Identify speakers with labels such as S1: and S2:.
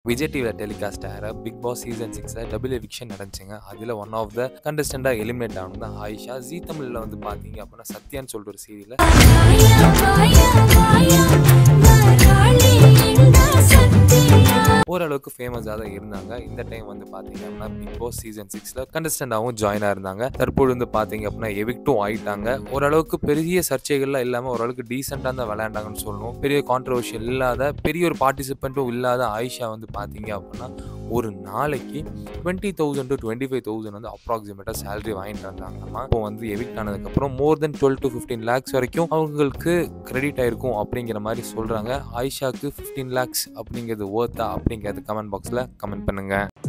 S1: விஜய் டிவியில் டெலிகாஸ்ட் ஆகிற Bigg Boss season சிக்ஸில் டபுள் எவிக்ஷன் நடந்துச்சுங்க அதில் ஒன் ஆஃப் த கண்டஸ்டண்டாக எலிமினேட் ஆனது தான் ஆயிஷா ஜி தமிழில் வந்து பார்த்தீங்க அப்படின்னா சத்யான்னு சொல்லிட்டு ஒரு சீரியலில் ஓரளவுக்கு ஃபேமஸாக தான் இருந்தாங்க இந்த டைம் வந்து பார்த்தீங்க அப்படின்னா பிக் பாஸ் சீசன் சிக்ஸில் கண்டஸ்டண்டாகவும் ஜாயினாக இருந்தாங்க தற்போது வந்து பார்த்தீங்க அப்படின்னா எவிக்டும் ஆயிட்டாங்க ஓரளவுக்கு பெரிய சர்ச்சைகள்லாம் இல்லாமல் ஓரளவுக்கு டீசெண்டாக தான் விளையாண்டாங்கன்னு சொல்லணும் பெரிய கான்ட்ரவர்ஷியல் இல்லாத பெரிய ஒரு பார்ட்டிசிபெண்ட்டும் இல்லாத ஆயிஷா வந்து பார்த்தீங்க அப்படின்னா ஒரு நாளைக்கு twenty thousand to twenty five thousand வந்து அப்ராக்சிமேட்டாக சேலரி வாங்கிட்டு இருந்தாங்கம்மா இப்போ வந்து எவிக்ட் ஆனதுக்கப்புறம் more then twelve to fifteen lakhs வரைக்கும் அவங்களுக்கு கிரெடிட் ஆயிருக்கும் அப்படிங்கிற மாதிரி சொல்கிறாங்க ஆயிஷாக்கு ஃபிஃப்டீன் லேக்ஸ் அப்படிங்கிறது ஓர்த்தா அப்படிங்கிறது கமெண்ட் பாக்ஸில் கமெண்ட் பண்ணுங்கள்